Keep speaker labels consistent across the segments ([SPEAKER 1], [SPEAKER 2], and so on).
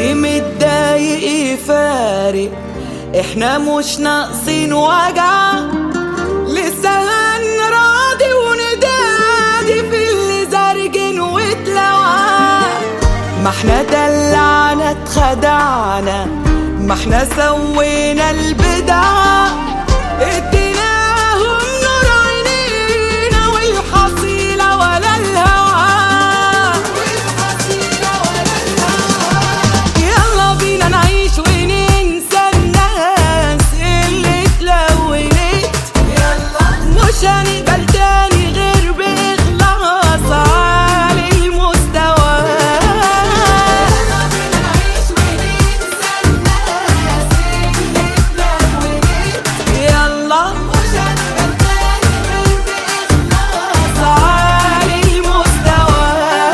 [SPEAKER 1] اللي متضايق يفارق احنا مش ناقصين وجع لسه هنراضي وندادي في اللي زرجن واتلوع ما احنا دلعنا اتخدعنا ما احنا سوينا البدع اديناهم نور عينينا والحصيلة ولا الهوى يلا بينا نعيش وننسى الناس اللي اتلونت مش هنقبل تاني غير بإخلاص عالي المستوى يلا عالي المستوى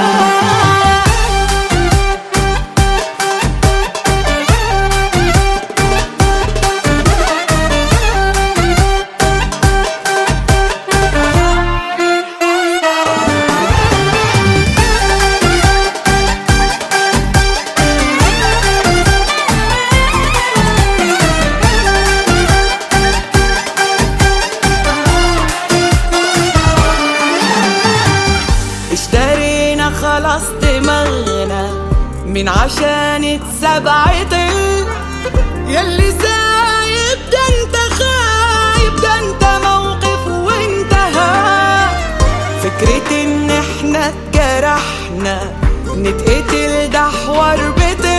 [SPEAKER 1] اشترينا خلاص دماغنا من عشان اتسبعت يلي سايب ده انت خايب ده انت موقف وانتهى فكرة ان احنا اتجرحنا نتقتل ده حوار بتاع